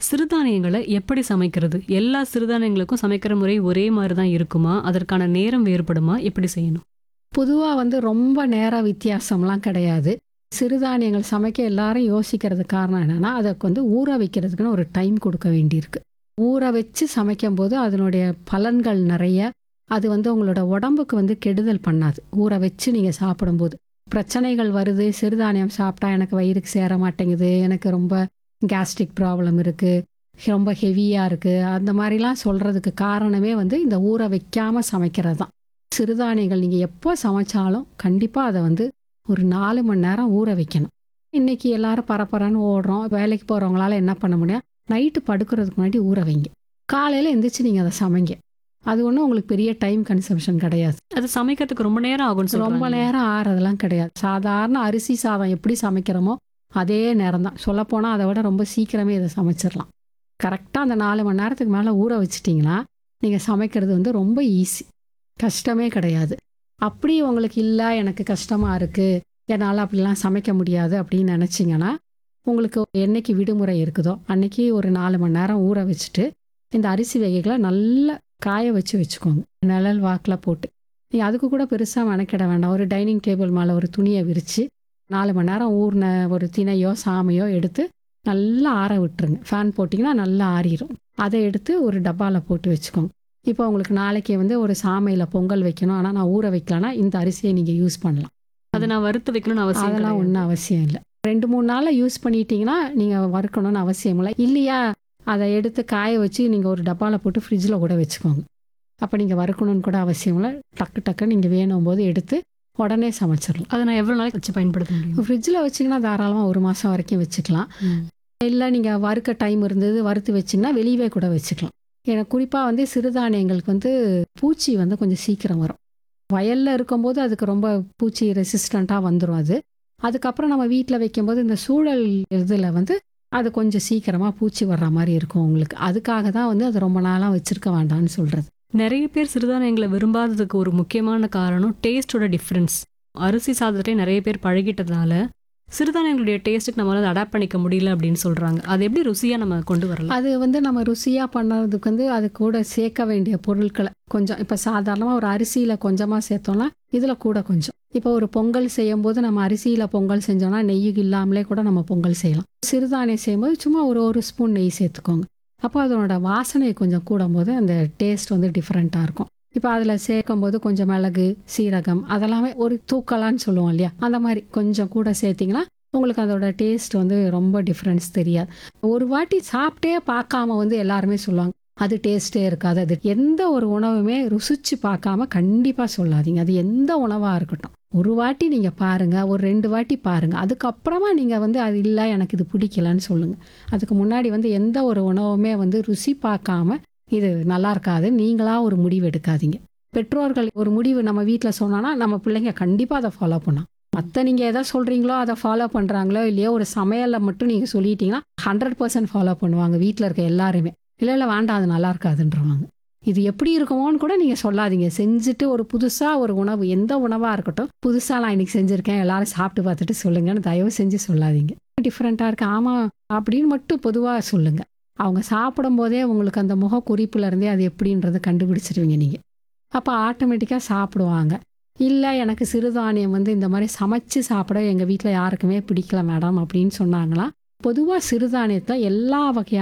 சிறுதானியங்களை எப்படி சமைக்கிறது எல்லா சிறுதானியங்களுக்கும் சமைக்கிற முறை ஒரே மாதிரி தான் இருக்குமா அதற்கான நேரம் வேறுபடுமா எப்படி செய்யணும் பொதுவாக வந்து ரொம்ப நேர வித்தியாசம்லாம் கிடையாது சிறுதானியங்கள் சமைக்க எல்லாரும் யோசிக்கிறது காரணம் என்னன்னா அதுக்கு வந்து ஊற வைக்கிறதுக்குன்னு ஒரு டைம் கொடுக்க வேண்டியிருக்கு ஊற வச்சு சமைக்கும் போது அதனுடைய பலன்கள் நிறைய அது வந்து உங்களோட உடம்புக்கு வந்து கெடுதல் பண்ணாது ஊற வச்சு நீங்கள் சாப்பிடும்போது பிரச்சனைகள் வருது சிறுதானியம் சாப்பிட்டா எனக்கு வயிறுக்கு சேர மாட்டேங்குது எனக்கு ரொம்ப கேஸ்ட்ரிக் ப்ராப்ளம் இருக்குது ரொம்ப ஹெவியாக இருக்குது அந்த மாதிரிலாம் சொல்கிறதுக்கு காரணமே வந்து இந்த ஊற வைக்காமல் சமைக்கிறது தான் சிறுதானியங்கள் நீங்கள் எப்போ சமைச்சாலும் கண்டிப்பாக அதை வந்து ஒரு நாலு மணி நேரம் ஊற வைக்கணும் இன்றைக்கி எல்லாரும் பரபரன்னு ஓடுறோம் வேலைக்கு போகிறவங்களால என்ன பண்ண முடியும் நைட்டு படுக்கிறதுக்கு முன்னாடி ஊற வைங்க காலையில் எந்திரிச்சு நீங்கள் அதை சமைங்க அது ஒன்றும் உங்களுக்கு பெரிய டைம் கன்சம்ஷன் கிடையாது அது சமைக்கிறதுக்கு ரொம்ப நேரம் ஆகும்னு ரொம்ப சொல்றாங்க நேரம் ஆறதெல்லாம் கிடையாது சாதாரண அரிசி சாதம் எப்படி சமைக்கிறோமோ அதே நேரம் தான் சொல்லப்போனால் அதை விட ரொம்ப சீக்கிரமே இதை சமைச்சிடலாம் கரெக்டாக அந்த நாலு மணி நேரத்துக்கு மேலே ஊற வச்சிட்டிங்கன்னா நீங்கள் சமைக்கிறது வந்து ரொம்ப ஈஸி கஷ்டமே கிடையாது அப்படி உங்களுக்கு இல்லை எனக்கு கஷ்டமாக இருக்குது என்னால் அப்படிலாம் சமைக்க முடியாது அப்படின்னு நினச்சிங்கன்னா உங்களுக்கு என்னைக்கு விடுமுறை இருக்குதோ அன்னைக்கு ஒரு நாலு மணி நேரம் ஊற வச்சுட்டு இந்த அரிசி வகைகளை நல்லா காய வச்சு வச்சுக்கோங்க நிழல் வாக்கில் போட்டு நீங்கள் அதுக்கு கூட பெருசாக மெனக்கிட வேண்டாம் ஒரு டைனிங் டேபிள் மேலே ஒரு துணியை விரித்து நாலு மணி நேரம் ஊறின ஒரு திணையோ சாமையோ எடுத்து நல்லா ஆற விட்டுருங்க ஃபேன் போட்டிங்கன்னா நல்லா ஆறிடும் அதை எடுத்து ஒரு டப்பாவில் போட்டு வச்சுக்கோங்க இப்போ உங்களுக்கு நாளைக்கு வந்து ஒரு சாமையில் பொங்கல் வைக்கணும் ஆனால் நான் ஊற வைக்கலன்னா இந்த அரிசியை நீங்கள் யூஸ் பண்ணலாம் அதை நான் வறுத்து வைக்கணும்னு அவசியம் அதெல்லாம் கிடையாது. ஒன்றும் அவசியம் இல்லை ரெண்டு மூணு நாளில் யூஸ் பண்ணிட்டீங்கன்னா நீங்கள் வறுக்கணும்னு அவசியம் இல்லை இல்லையா அதை எடுத்து காய வச்சு நீங்கள் ஒரு டப்பாவில் போட்டு ஃப்ரிட்ஜில் கூட வச்சுக்கோங்க அப்போ நீங்கள் வறுக்கணும்னு கூட அவசியம் இல்லை டக்கு டக்கு நீங்கள் வேணும் போது எடுத்து உடனே சமைச்சிடலாம் அதை நான் எவ்வளவு நாளைக்கு வச்சு பயன்படுத்த முடியும் ஃப்ரிட்ஜில் வச்சிங்கன்னா தாராளமாக ஒரு மாதம் வரைக்கும் வச்சுக்கலாம் இல்லை நீங்கள் வறுக்க டைம் இருந்தது வறுத்து வச்சிங்கன்னா வெளியவே கூட வச்சுக்கலாம் ஏன்னா குறிப்பாக வந்து சிறுதானியங்களுக்கு வந்து பூச்சி வந்து கொஞ்சம் சீக்கிரம் வரும் வயலில் இருக்கும்போது அதுக்கு ரொம்ப பூச்சி ரெசிஸ்டண்ட்டாக வந்துடும் அது அதுக்கப்புறம் நம்ம வீட்டில் வைக்கும்போது இந்த சூழல் இதில் வந்து அது கொஞ்சம் சீக்கிரமாக பூச்சி வர்ற மாதிரி இருக்கும் உங்களுக்கு அதுக்காக தான் வந்து அது ரொம்ப நாளாக வச்சுருக்க வேண்டாம்னு சொல்கிறது நிறைய பேர் சிறுதானியங்களை விரும்பாததுக்கு ஒரு முக்கியமான காரணம் டேஸ்டோட டிஃப்ரென்ஸ் அரிசி சாதத்திலே நிறைய பேர் பழகிட்டதுனால சிறுதானியங்களுடைய டேஸ்ட்டுக்கு நம்மளால அடாப்ட் பண்ணிக்க முடியல அப்படின்னு சொல்றாங்க அது எப்படி ருசியா நம்ம கொண்டு வரலாம் அது வந்து நம்ம ருசியாக பண்ணுறதுக்கு வந்து அது கூட சேர்க்க வேண்டிய பொருட்களை கொஞ்சம் இப்போ சாதாரணமாக ஒரு அரிசியில் கொஞ்சமாக சேர்த்தோம்னா இதில் கூட கொஞ்சம் இப்போ ஒரு பொங்கல் செய்யும் போது நம்ம அரிசியில் பொங்கல் செஞ்சோம்னா நெய் இல்லாமலே கூட நம்ம பொங்கல் செய்யலாம் சிறுதானியம் செய்யும்போது சும்மா ஒரு ஒரு ஸ்பூன் நெய் சேர்த்துக்கோங்க அப்போ அதனோட வாசனை கொஞ்சம் கூடும்போது அந்த டேஸ்ட் வந்து டிஃப்ரெண்ட்டாக இருக்கும் இப்போ அதில் சேர்க்கும் போது கொஞ்சம் மிளகு சீரகம் அதெல்லாமே ஒரு தூக்கலான்னு சொல்லுவோம் இல்லையா அந்த மாதிரி கொஞ்சம் கூட சேர்த்திங்கன்னா உங்களுக்கு அதோட டேஸ்ட் வந்து ரொம்ப டிஃப்ரென்ஸ் தெரியாது ஒரு வாட்டி சாப்பிட்டே பார்க்காம வந்து எல்லாருமே சொல்லுவாங்க அது டேஸ்ட்டே இருக்காது அது எந்த ஒரு உணவுமே ருசிச்சு பார்க்காம கண்டிப்பாக சொல்லாதீங்க அது எந்த உணவாக இருக்கட்டும் ஒரு வாட்டி நீங்கள் பாருங்கள் ஒரு ரெண்டு வாட்டி பாருங்கள் அதுக்கப்புறமா நீங்கள் வந்து அது இல்லை எனக்கு இது பிடிக்கலன்னு சொல்லுங்கள் அதுக்கு முன்னாடி வந்து எந்த ஒரு உணவுமே வந்து ருசி பார்க்காம இது நல்லா இருக்காது நீங்களா ஒரு முடிவு எடுக்காதீங்க பெற்றோர்கள் ஒரு முடிவு நம்ம வீட்டில் சொன்னோன்னா நம்ம பிள்ளைங்க கண்டிப்பாக அதை ஃபாலோ பண்ணலாம் மற்ற நீங்கள் எதை சொல்கிறீங்களோ அதை ஃபாலோ பண்ணுறாங்களோ இல்லையோ ஒரு சமையலில் மட்டும் நீங்கள் சொல்லிட்டீங்கன்னா ஹண்ட்ரட் பர்சன்ட் ஃபாலோ பண்ணுவாங்க வீட்டில் இருக்க எல்லாருமே இல்லை இல்லை வேண்டாம் அது நல்லா இருக்காதுன்றவாங்க இது எப்படி இருக்குமோன்னு கூட நீங்கள் சொல்லாதீங்க செஞ்சுட்டு ஒரு புதுசாக ஒரு உணவு எந்த உணவாக இருக்கட்டும் புதுசாக நான் இன்னைக்கு செஞ்சுருக்கேன் எல்லாரும் சாப்பிட்டு பார்த்துட்டு சொல்லுங்கன்னு தயவு செஞ்சு சொல்லாதீங்க டிஃப்ரெண்ட்டாக இருக்கு ஆமாம் அப்படின்னு மட்டும் பொதுவாக சொல்லுங்கள் அவங்க சாப்பிடும் போதே உங்களுக்கு அந்த முக குறிப்புல இருந்தே அது எப்படின்றத கண்டுபிடிச்சிருவீங்க நீங்கள் அப்போ ஆட்டோமேட்டிக்காக சாப்பிடுவாங்க இல்லை எனக்கு சிறுதானியம் வந்து இந்த மாதிரி சமைச்சு சாப்பிட எங்கள் வீட்டில் யாருக்குமே பிடிக்கல மேடம் அப்படின்னு சொன்னாங்களா பொதுவாக சிறுதானியத்தில் எல்லா வகையான